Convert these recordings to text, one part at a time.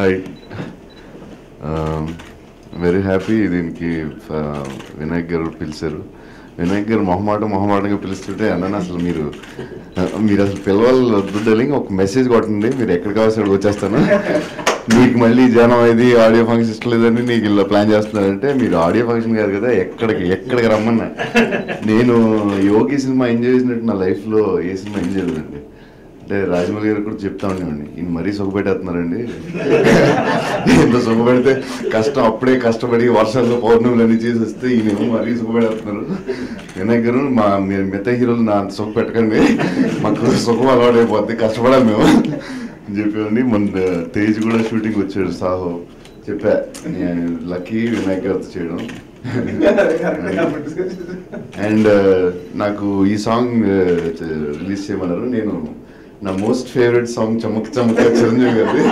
hi very happy దీనికి ఆ, వినాయక్ గారు పిలిచారు వినాయక్ గారు మొహమాట మొహమాటంగా పిలుస్తుంటే అన్న అసలు మీరు ఆ, మీరు అసలు పిలవాలి వద్దు డార్లింగ్ ఒక మెసేజ్ కొట్టండి మీరు ఎక్కడ కావాల్సి అక్కడికి వచ్చేస్తాను మీకు మళ్ళీ జనం ఇది ఆడియో ఫంక్షన్ ఇష్టం లేదని నీకు ఇలా ప్లాన్ చేస్తున్నారంటే మీరు ఆడియో ఫంక్షన్ కాదు కదా ఎక్కడికి ఎక్కడికి రమ్మన్నా నేను యోగి సినిమా ఎంజాయ్ చేసినట్టు నా లైఫ్లో ఏ సినిమా ఎంజాయ్ చేయలేదండి అంటే రాజమౌళి గారు కూడా చెప్తా ఉండేవాడిని ఈయన మరీ సుఖపెట్టేస్తున్నారండి ఇంత సుఖపెడితే కష్టం అప్పుడే కష్టపడి వర్షాల్లో పౌర్ణములు అన్ని చేసి వస్తే ఈయన మరీ సుఖపెడేస్తున్నారు వినాయక్ గారు మా మీరు మిగతా హీరోలు నా అంత సుఖ పెట్టకండి మాకు సుఖం అలవాటైపోద్ది కష్టపడాలి మేము అని చెప్పేవాడిని మొన్న తేజ్ కూడా షూటింగ్ వచ్చాడు సాహో చెప్పా నేను లక్కీ వినాయక్ గారితో చేయడం అండ్ నాకు ఈ సాంగ్ రిలీజ్ చేయమన్నారు నేను నా most favourite song Chamak Chamak Chiranjeevi గారి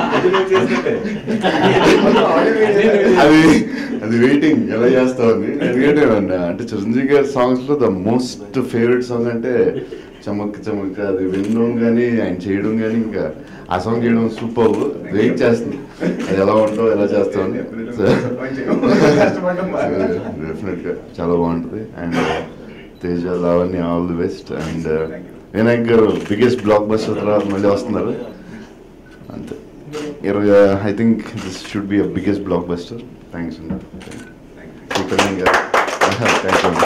అది అది వెయిటింగ్ ఎలా చేస్తామని ఎందుకంటే అన్న- అంటే చిరంజీవి గారి సాంగ్స్ లో ద మోస్ట్ ఫేవరెట్ సాంగ్ అంటే చమక్ చమక్ అది వినడం కానీ ఆయన చేయడం కానీ ఇంకా ఆ సాంగ్ చేయడం సూపర్ వెయిట్ చేస్తుంది అది ఎలా ఉంటావు ఎలా చేస్తామని డెఫినెట్ గా చాలా బాగుంటుంది and Teja Lavanya all the best and Vinayak garu biggest blockbuster తర్వాత మళ్ళీ వస్తున్నారు అంతే ఇరవై I think this should be a biggest blockbuster thanks అండి థ్యాంక్ యూ థ్యాంక్ యూ